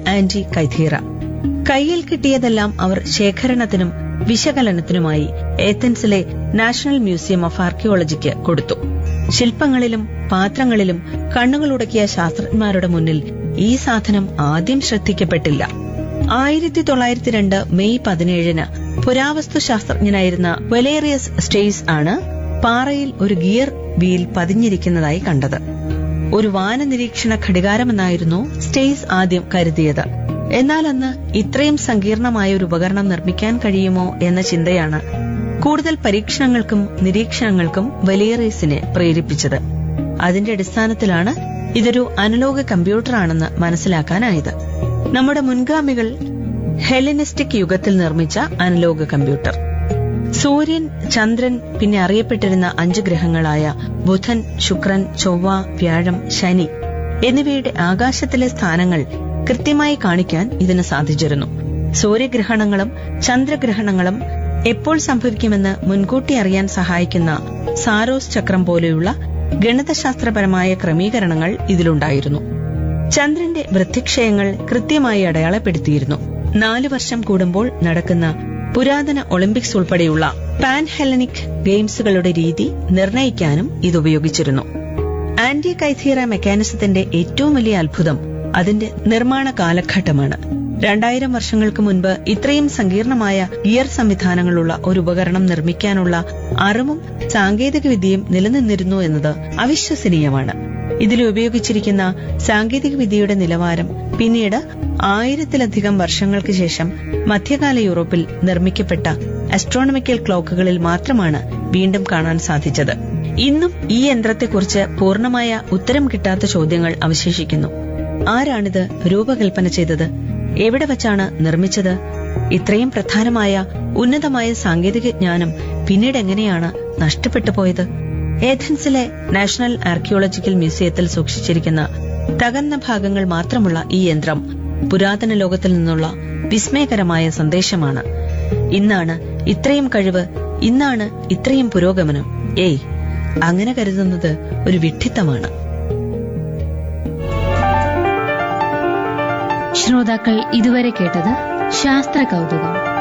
anti Antikythera കയ്യിൽ കിട്ടിയതെല്ലാം അവർ ശേഖരണത്തിനും വിശകലനത്തിനുമായി ഏത്തൻസിലെ നാഷണൽ മ്യൂസിയം ഓഫ് ആർക്കിയോളജിക്ക് കൊടുത്തു ശില്പങ്ങളിലും പാത്രങ്ങളിലും കണ്ണുകളുടക്കിയ ശാസ്ത്രജ്ഞന്മാരുടെ മുന്നിൽ ഈ സാധനം ആദ്യം ശ്രദ്ധിക്കപ്പെട്ടില്ല ആയിരത്തി തൊള്ളായിരത്തി രണ്ട് മെയ് പതിനേഴിന് പുരാവസ്തു ശാസ്ത്രജ്ഞനായിരുന്ന വെലേറിയസ് സ്റ്റേസ് ആണ് പാറയിൽ ഒരു ഗിയർ വീൽ പതിഞ്ഞിരിക്കുന്നതായി കണ്ടത് ഒരു വാന നിരീക്ഷണ ഘടികാരമെന്നായിരുന്നു സ്റ്റേസ് ആദ്യം കരുതിയത് എന്നാൽ അന്ന് ഇത്രയും സങ്കീർണമായ ഒരു ഉപകരണം നിർമ്മിക്കാൻ കഴിയുമോ എന്ന ചിന്തയാണ് കൂടുതൽ പരീക്ഷണങ്ങൾക്കും നിരീക്ഷണങ്ങൾക്കും വലിയറീസിനെ പ്രേരിപ്പിച്ചത് അതിന്റെ അടിസ്ഥാനത്തിലാണ് ഇതൊരു അനലോഗ് കമ്പ്യൂട്ടറാണെന്ന് മനസ്സിലാക്കാനായത് നമ്മുടെ മുൻഗാമികൾ ഹെലനിസ്റ്റിക് യുഗത്തിൽ നിർമ്മിച്ച അനലോഗ് കമ്പ്യൂട്ടർ സൂര്യൻ ചന്ദ്രൻ പിന്നെ അറിയപ്പെട്ടിരുന്ന അഞ്ച് ഗ്രഹങ്ങളായ ബുധൻ ശുക്രൻ ചൊവ്വ വ്യാഴം ശനി എന്നിവയുടെ ആകാശത്തിലെ സ്ഥാനങ്ങൾ കൃത്യമായി കാണിക്കാൻ ഇതിന് സാധിച്ചിരുന്നു സൂര്യഗ്രഹണങ്ങളും ചന്ദ്രഗ്രഹണങ്ങളും എപ്പോൾ സംഭവിക്കുമെന്ന് മുൻകൂട്ടി അറിയാൻ സഹായിക്കുന്ന സാരോസ് ചക്രം പോലെയുള്ള ഗണിതശാസ്ത്രപരമായ ക്രമീകരണങ്ങൾ ഇതിലുണ്ടായിരുന്നു ചന്ദ്രന്റെ വൃത്തിക്ഷയങ്ങൾ കൃത്യമായി അടയാളപ്പെടുത്തിയിരുന്നു നാലു വർഷം കൂടുമ്പോൾ നടക്കുന്ന പുരാതന ഒളിമ്പിക്സ് ഉൾപ്പെടെയുള്ള പാൻ ഹെലനിക് ഗെയിംസുകളുടെ രീതി നിർണയിക്കാനും ഇത് ഉപയോഗിച്ചിരുന്നു ആന്റി കൈഥീറ മെക്കാനിസത്തിന്റെ ഏറ്റവും വലിയ അത്ഭുതം അതിന്റെ നിർമ്മാണ കാലഘട്ടമാണ് രണ്ടായിരം വർഷങ്ങൾക്ക് മുൻപ് ഇത്രയും സങ്കീർണമായ ഗിയർ സംവിധാനങ്ങളുള്ള ഒരു ഉപകരണം നിർമ്മിക്കാനുള്ള അറിവും സാങ്കേതികവിദ്യയും നിലനിന്നിരുന്നു എന്നത് അവിശ്വസനീയമാണ് ഇതിൽ ഉപയോഗിച്ചിരിക്കുന്ന സാങ്കേതിക വിദ്യയുടെ നിലവാരം പിന്നീട് ആയിരത്തിലധികം വർഷങ്ങൾക്ക് ശേഷം മധ്യകാല യൂറോപ്പിൽ നിർമ്മിക്കപ്പെട്ട അസ്ട്രോണമിക്കൽ ക്ലോക്കുകളിൽ മാത്രമാണ് വീണ്ടും കാണാൻ സാധിച്ചത് ഇന്നും ഈ യന്ത്രത്തെക്കുറിച്ച് പൂർണ്ണമായ ഉത്തരം കിട്ടാത്ത ചോദ്യങ്ങൾ അവശേഷിക്കുന്നു ആരാണിത് രൂപകൽപ്പന ചെയ്തത് എവിടെ വച്ചാണ് നിർമ്മിച്ചത് ഇത്രയും പ്രധാനമായ ഉന്നതമായ സാങ്കേതിക ജ്ഞാനം പിന്നീട് എങ്ങനെയാണ് നഷ്ടപ്പെട്ടു പോയത് ഏഥൻസിലെ നാഷണൽ ആർക്കിയോളജിക്കൽ മ്യൂസിയത്തിൽ സൂക്ഷിച്ചിരിക്കുന്ന തകർന്ന ഭാഗങ്ങൾ മാത്രമുള്ള ഈ യന്ത്രം പുരാതന ലോകത്തിൽ നിന്നുള്ള വിസ്മയകരമായ സന്ദേശമാണ് ഇന്നാണ് ഇത്രയും കഴിവ് ഇന്നാണ് ഇത്രയും പുരോഗമനം ഏയ് അങ്ങനെ കരുതുന്നത് ഒരു വിഡ്ഢിത്തമാണ് ശ്രോതാക്കൾ ഇതുവരെ കേട്ടത് ശാസ്ത്ര കൗതുകം